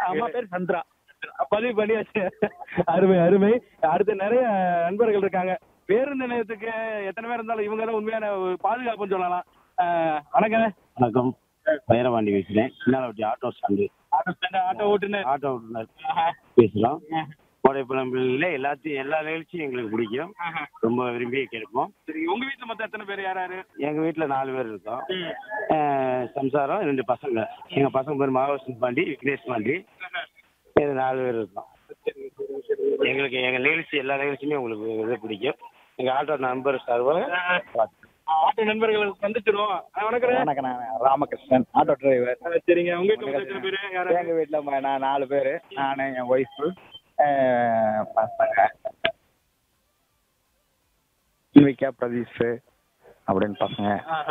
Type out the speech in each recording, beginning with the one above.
அம்மா பேர் சந்திரா பதிவு பண்ணியாச்சு அருமை அருமை அடுத்து நிறைய நண்பர்கள் இருக்காங்க பேருந்து நிலையத்துக்கு எத்தனை பேர் இருந்தாலும் இவங்க தான் உண்மையான ஒரு பாதுகாப்புன்னு சொல்லலாம் அஹ், வணக்கம் வணக்கம் வைரவாண்டி பேசுகிறேன் Chinnalavatti auto stand auto stand auto ஓட்டுநர் ஆட்டோ ஓட்டுநர் பேசுகிறோம் கோடைப்பழம்பில் எல்லாத்தையும் எல்லா நிகழ்ச்சியும் எங்களுக்கு பிடிக்கும் ரொம்ப விரும்பி கேட்போம் சரி உங்க வீட்டுல மொத்தம் எத்தனை பேர் யார் யாரு எங்கள் வீட்டில் நாலு பேர் இருக்கோம் அஹ், சம்சாரம் ரெண்டு பசங்க எங்கள் பசங்க பேர் மகாவிஷ்ணு பாண்டி விக்னேஷ் பாண்டி இது நாலு பேர் இருக்கோம் எங்களுக்கு எங்கள் நிகழ்ச்சி எல்லா நிகழ்ச்சியுமே உங்களுக்கு இது பிடிக்கும் எங்கள் ஆட்டோ நம்பர் சர்வர் ஆட்டோ நண்பர்கள் சந்திச்சிருவோம் அஹ், வணக்கம் வணக்கம் நான் ராமகிருஷ்ணன் ஆட்டோ டிரைவர் அஹ், சரிங்க உங்க வீட்டுல மொத்தம் எத்தனை பேர் யாரு எங்க வீட்டுல ம- நான் நாலு பேரு நானு என் ஒய்ஃபு பசங்க இன்விகா பிரதீஷ் அப்படின்னு பசங்க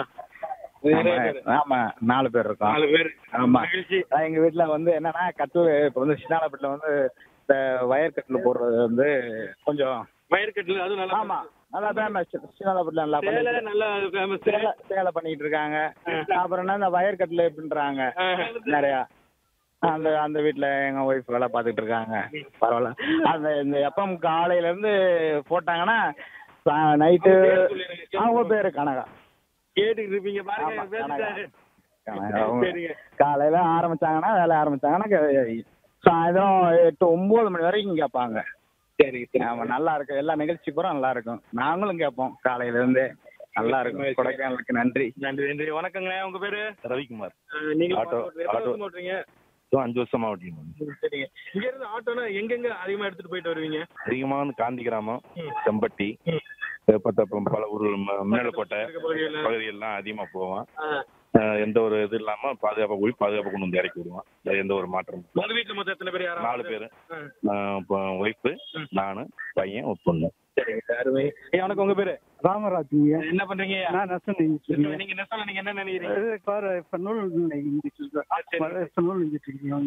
நிறைய பேர். ஆமா, ஆமா நாலு பேர் இருக்கோம் நாலு பேர் ஆமா மகிழ்ச்சி அதான் எங்க வீட்டுல வந்து என்னன்னா கட்டு இப்ப வந்து சின்னாலப்பட்டில வந்து இந்த வயர் கட்டில் போடுறது வந்து கொஞ்சம் வயற்கட்டில் அதுவும் நல்லா ஆமா நல்லா ஃபேமஸ் சின்னாலப்பட்டில நல்லா சேலை பண்ணி நல்லா ஃபேமஸ் சேலை சேலை பண்ணிட்டு இருக்காங்க அப்புறம் என்ன இந்த வயர் கட்டில் எப்படின்றாங்க நிறையா அந்த அந்த வீட்ல எங்க ஒய்ஃப் வேலை பார்த்துட்டு இருக்காங்க பரவாயில்ல அந்த இந்த எப்பம் காலையில இருந்து போட்டாங்கன்னா நைட்டு அவங்க பேரு கனகா கேட்டுக்கிட்டு இருப்பீங்க பாருங்க ஆமா, பேசிட்டாரு. கனகா அவங்க சரிங்க காலையில ஆரம்பிச்சாங்கன்னா வேலை ஆரம்பிச்சாங்கன்னா க- சாயந்தரம் எட்டு ஒன்பது மணி வரைக்கும் கேட்பாங்க சரி சரி ஆமா நல்லா இருக்கும் எல்லா நிகழ்ச்சி பூரா நல்லா இருக்கும் நாங்களும் கேட்போம் காலையில இருந்தே நல்லா இருக்கும் கொடைக்கானலுக்கு நன்றி நன்றி நன்றி வணக்கங்க உங்க பேரு ரவிக்குமார் அஹ், நீங்க ஆட்டோ, எத்தனை ஆட்டோ. வருஷமா ஓட்டுறீங்க இப்போ அஞ்சு வருஷமா ஓட்டிட்டு சரிங்க இங்க இருந்து ஆட்டோனா எங்கெங்க அதிகமா எடுத்துட்டு போயிட்டு வருவீங்க அதிகமாக வந்து காந்தி கிராமம் ம். செம்பட்டி ம். பத்தப்பம் பல ஊர்கள் மின்னலக்கோட்டை இருக்க பகுதிகள்ல. பகுதியெல்லாம் அதிகமாக போவோம் அஹ், அஹ் எந்த ஒரு இது இல்லாமல் பாதுகாப்பாக போய் பாதுகாப்பாக கொண்டு வந்து இறக்கி விடுவோம் அதுல எந்த ஒரு மாற்றமும் உங்க வீட்டுல மொத்தம் எத்தனை பேர் யாராவது நாலு பேர் அஹ், இப்போ ஒய்ஃபு ம். நான் பையன் ஒரு பொண்ணு சரிங்க அருமை ஐயா வணக்கம் உங்க பேரு ராமராஜ்ங்க என்ன பண்றீங்க ஐயா? நான் நெசம் நெஞ்சிட்டு நீங்க நெசவுல நீங்க என்ன நினைக்கிறீங்க இது கார் இப்ப நூல் நெஞ்சிட்டு இருக்கேன் ஆ, சரி. இப்ப நூல் நெஞ்சிட்டு இருக்கேன்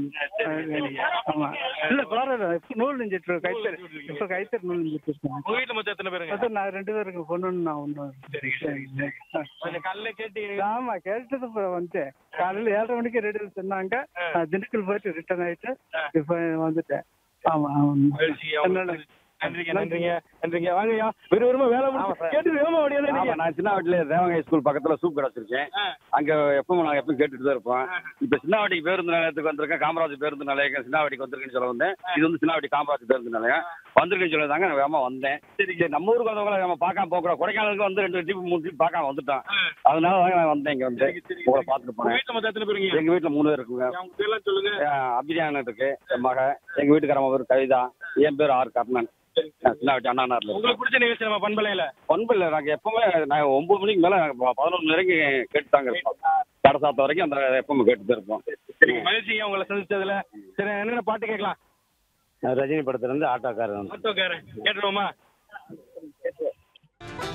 ஆமா இல்ல கார் இப்ப நூல் நெஞ்சிட்டு இருக்கேன் கைத்தறி இப்ப கைத்தறி நூல் நெஞ்சிட்டு இருக்கேன் உங்க வீட்டுல மொத்தம் எத்தனை பேருங்க அதான் நான் ரெண்டு பேருக்கு பொண்ணுன்னு நான் ஒண்ணு சரிங்க சரிங்க கொஞ்சம் காலையில கேட்டீங்க ஆமா கேட்டது இப்ப வந்துட்டேன் காலையில ஏழரை மணிக்கு ரெடி சொன்னாங்க நான் திண்டுக்கல் போயிட்டு ரிட்டர்ன் ஆயிட்டு இப்ப வந்துட்டேன் ஆமா ஆமா மகிழ்ச்சி. என்னோட- நன்றிங்க நன்றிங்க நன்றிங்க வாங்கய்யா விறுவிறுமா வேலை முடிச்சு கேட்டு வேகமா ஆமா ஓடியா நான் சின்னவாட்டில தேவகாய் ஸ்கூல் பக்கத்துல சூப் கடை வச்சிருக்கேன் அங்க எப்பவும் நான் எப்பவும் கேட்டுட்டு தான் இருப்போம் இப்ப சின்னவாட்டிக்கு பேருந்து நிலையத்துக்கு வந்திருக்கேன் காமராஜ் பேருந்து நிலையம் சின்னவாட்டிக்கு வந்திருக்குன்னு சொல்ல வந்தேன் இது வந்து சின்னவாட்டி காமராஜ் பேருந்து நிலையம் வந்திருக்குன்னு சொல்லதாங்க நான் வேகமா வந்தேன் சரி சரி நம்ம ஊருக்கு வந்தவங்கள நம்ம பார்க்காம போகிறோம் கொடைக்கானலுக்கு வந்து ரெண்டு ட்ரிப் மூணு ட்ரிப் பார்க்காம வந்துட்டோம் அதனால தாங்க நான் வந்தேன் இங்க வந்து உங்களை பார்த்துட்டு உங்க போனேன் வீட்டுல மொத்தம் எத்தனை பேருங்க எங்க வீட்டுல மூணு பேர் இருக்குங்க அவங்க பேர்லாம் சொல்லுங்க அஹ் அபிஜான் இருக்கு என் மக எங்க வீட்டுக்காரம்மா பேர் கவிதா என் பேர் ஆர் கர்ணன் நான் சின்னவாட்டி அண்ணா நகர்ல இருக்கேன் உங்களுக்கு பிடிச்ச நிகழ்ச்சி நம்ம பண்பலையில பண்பில்ல நாங்க எப்பவுமே நாங்க ஒன்பது மணிக்கு மேல பதினொன்று மணி வரைக்கும் கேட்டு தாங்க இருப்போம் கடை சாத்த வரைக்கும் அந்த எப்பவுமே கேட்டு தான் இருப்போம் சரிங்க மகிழ்ச்சிங்க உங்களை சந்திச்சதுல சரி என்னென்ன பாட்டு கேட்கலாம் ரஜினி படத்துல இருந்து ஆட்டோக்காரன் ஆட்டோக்காரன் கேட்டுருவோமா